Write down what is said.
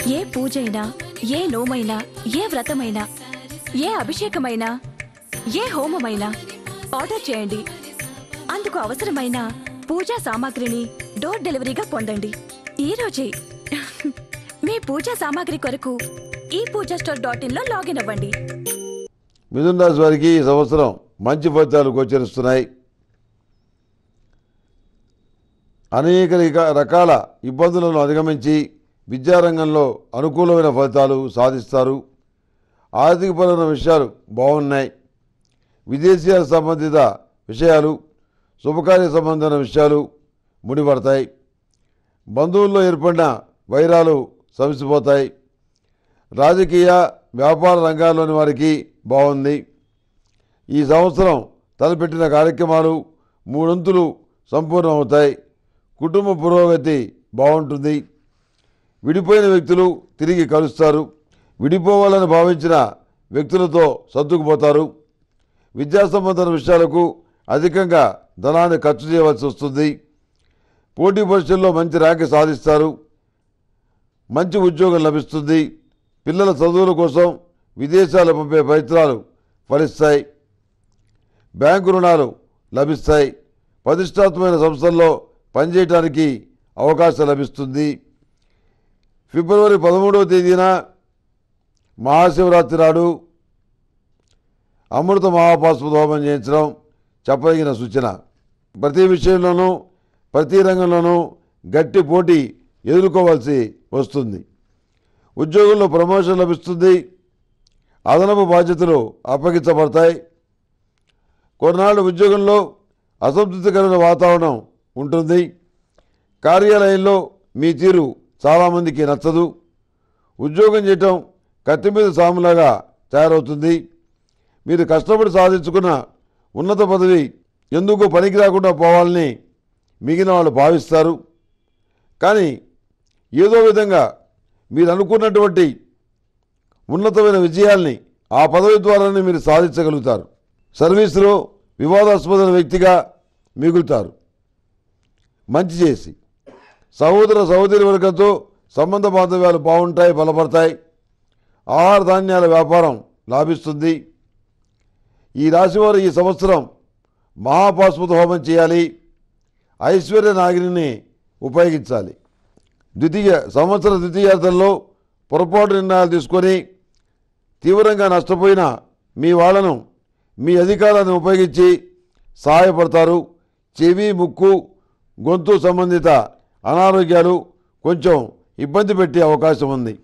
ఏ పూజైనా ఏ నోమైనా ఏ వ్రతమైనా ఏ అభిషేకమైనా ఏ హోమమైనా ఆర్డర్ చేయండి అందుకు అవసరమైన పూజా సామాగ్రిని డోర్ డెలివరీగా పొందండి ఈ రోజే మీ పూజా సామాగ్రి కొరకు ఈ పూజా స్టోర్ డాట్ ఇన్ లో లాగిన్ అవ్వండి మిథున రాశి వారికి ఈ సంవత్సరం మంచి ఫలితాలు గోచరిస్తున్నాయి అనేక రిక- రకాల ఇబ్బందులను అధిగమించి విద్యారంగంలో అనుకూలమైన ఫలితాలు సాధిస్తారు ఆర్థికపరమైన విషయాలు బాగున్నాయి విదేశీయాల సంబంధిత విషయాలు శుభకార్య సంబంధమైన విషయాలు ముడిపడతాయి బంధువుల్లో ఏర్పడిన వైరాలు సమసిపోతాయి రాజకీయ వ్యాపార రంగాల్లోని వారికి బాగుంది ఈ సంవత్సరం తలపెట్టిన కార్యక్రమాలు మూడొంతులు సంపూర్ణమవుతాయి కుటుంబ పురోగతి బాగుంటుంది విడిపోయిన వ్యక్తులు తిరిగి కలుస్తారు విడిపోవాలని భావించిన వ్యక్తులతో సర్దుకుపోతారు విద్యా సంబంధమైన విషయాలకు అధికంగా ధనాన్ని ఖర్చు చేయవలసి వస్తుంది పోటీ పరీక్షల్లో మంచి ర్యాంక్ సాధిస్తారు మంచి ఉద్యోగం లభిస్తుంది పిల్లల చదువుల కోసం విదేశాలు పంపే ప్రయత్నాలు ఫలిస్తాయి బ్యాంకు రుణాలు లభిస్తాయి ప్రతిష్టాత్మకమైన సంస్థల్లో పనిచేయడానికి అవకాశం లభిస్తుంది ఫిబ్రవరి పదమూడవ తేదీన మహాశివరాత్రి నాడు అమృత మహాపాస్పద హోమం చేయించడం చెప్పదగిన సూచన ప్రతి విషయంలోనూ ప్రతి రంగంలోనూ గట్టి పోటీ ఎదుర్కోవాల్సి వస్తుంది ఉద్యోగంలో ప్రమోషన్ లభిస్తుంది అదనపు బాధ్యతలు అప్పగించబడతాయి కొన్నాళ్ళు ఉద్యోగంలో అసంతృప్తికరమైన వాతావరణం ఉంటుంది కార్యాలయంలో మీ తీరు చాలామందికి నచ్చదు ఉద్యోగం చేయటం కత్తి మీద సాములాగా తయారవుతుంది మీరు కష్టపడి సాధించుకున్న ఉన్నత పదవి ఎందుకు పనికి రాకుండా పోవాలని మిగిలిన వాళ్ళు భావిస్తారు కానీ ఏదో విధంగా మీరు అనుకున్నటువంటి ఉన్నతమైన విజయాల్ని ఆ పదవి ద్వారానే మీరు సాధించగలుగుతారు సర్వీసులో వివాదాస్పదమైన వ్యక్తిగా మిగులుతారు మంచి చేసి సహోదర సహోదరి వర్గంతో సంబంధ బాంధవ్యాలు బాగుంటాయి బలపడతాయి ఆహార ధాన్యాల వ్యాపారం లాభిస్తుంది ఈ రాశివారు ఈ సంవత్సరం మహాపాస్పద హోమం చేయాలి ఐశ్వర్య నాగిని ఉపయోగించాలి ద్వితీయ సంవత్సర ద్వితీయార్థంలో పొరపాటు నిర్ణయాలు తీసుకొని తీవ్రంగా నష్టపోయిన మీ వాళ్ళను మీ అధికారాన్ని ఉపయోగించి సహాయపడతారు చెవి ముక్కు గొంతు సంబంధిత అనారోగ్యాలు కొంచెం ఇబ్బంది పెట్టే అవకాశం ఉంది